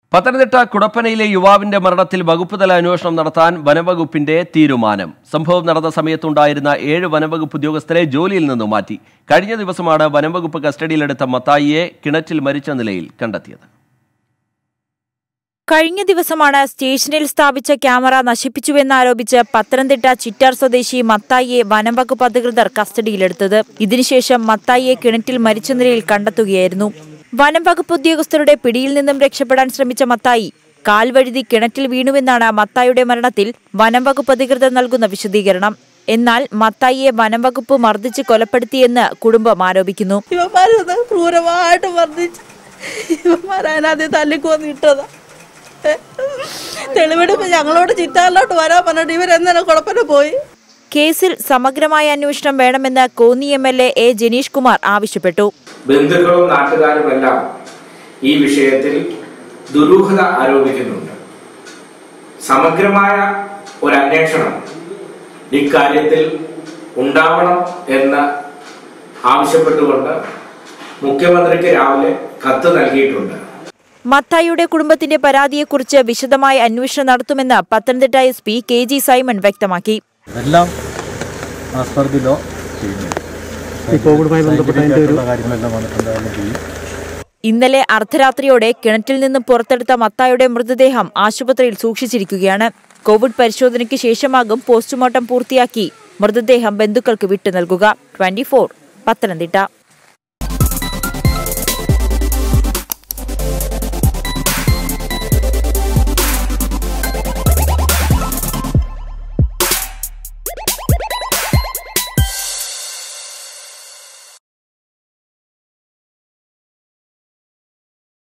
പത്തനംതിട്ട കുടപ്പനയിലെ യുവാവിന്റെ മരണത്തിൽ വകുപ്പ് തല അന്വേഷണം നടത്താൻ വനവകുപ്പിന്റെ തീരുമാനം സംഭവം നടന്ന സമയത്തുണ്ടായിരുന്ന ഏഴ് വനവകുപ്പ് ഉദ്യോഗസ്ഥരെ ജോലിയിൽ നിന്ന് മാറ്റി കഴിഞ്ഞ ദിവസമാണ് വനംവകുപ്പ് കസ്റ്റഡിയിലെടുത്ത മത്തായിയെ കിണറ്റിൽ മരിച്ച നിലയിൽ കണ്ടെത്തിയത് കഴിഞ്ഞ ദിവസമാണ് സ്റ്റേഷനിൽ സ്ഥാപിച്ച ക്യാമറ നശിപ്പിച്ചുവെന്നാരോപിച്ച് പത്തനംതിട്ട ചിറ്റാർ സ്വദേശി മത്തായിയെ വനംവകുപ്പ് അധികൃതർ കസ്റ്റഡിയിലെടുത്തത് ഇതിനുശേഷം മത്തായിയെ കിണറ്റിൽ മരിച്ച നിലയിൽ കണ്ടെത്തുകയായിരുന്നു വനംവകുപ്പ് ഉദ്യോഗസ്ഥരുടെ പിടിയിൽ നിന്നും രക്ഷപ്പെടാൻ ശ്രമിച്ച മത്തായി കാൽവഴുതി കിണറ്റിൽ വീണുവെന്നാണ് മത്തായിയുടെ മരണത്തിൽ വനംവകുപ്പ് അധികൃതർ നൽകുന്ന വിശദീകരണം എന്നാൽ മത്തായിയെ വനംവകുപ്പ് മർദ്ദിച്ച് കൊലപ്പെടുത്തിയെന്ന് കുടുംബം ആരോപിക്കുന്നു ഇവന്മാരത് ക്രൂരമായിട്ട് മർദ്ദിച്ച് ഇവന്മാർ അതിനകത്ത് തല്ലിക്കൊന്ന് ഇട്ടതാ ഏ? തെളിവെടുപ്പ് ഞങ്ങളോട് ചിറ്റാറിലോട്ട് വരാൻ പറഞ്ഞിട്ട് ഇവരെന്തിനാ കുഴപ്പമില്ല പോയി കേസിൽ സമഗ്രമായ അന്വേഷണം വേണമെന്ന് Konni M L A A Janeesh Kumar ആവശ്യപ്പെട്ടു ബന്ധുക്കളും നാട്ടുകാരുമെല്ലാം ഈ വിഷയത്തിൽ ദുരൂഹത ആരോപിക്കുന്നുണ്ട് സമഗ്രമായ ഒരു അന്വേഷണം ഇക്കാര്യത്തിൽ ഉണ്ടാവണം എന്ന് ആവശ്യപ്പെട്ടുകൊണ്ട് മുഖ്യമന്ത്രിക്ക് രാവിലെ കത്ത് നൽകിയിട്ടുണ്ട് മത്തായിയുടെ കുടുംബത്തിന്റെ പരാതിയെക്കുറിച്ച് വിശദമായ അന്വേഷണം നടത്തുമെന്ന് Pathanamthitta S P K G Simon വ്യക്തമാക്കി എല്ലാം ആസ് പെർ ദി ലോ ഈ കോവിഡുമായി ബന്ധപ്പെട്ട അതിന്റെ ഒരു കാര്യങ്ങളെല്ലാം വന്നിട്ടുണ്ടാകുന്ന ചെയ്യും ഇന്നലെ അർദ്ധരാത്രിയോടെ കിണറ്റിൽ നിന്നും പുറത്തെടുത്ത മത്തായിയുടെ മൃതദേഹം ആശുപത്രിയിൽ സൂക്ഷിച്ചിരിക്കുകയാണ് കോവിഡ് പരിശോധനയ്ക്ക് ശേഷമാകും പോസ്റ്റ്മോർട്ടം പൂർത്തിയാക്കി മൃതദേഹം ബന്ധുക്കൾക്ക് വിട്ടു നൽകുക ട്വന്റി പത്തനംതിട്ട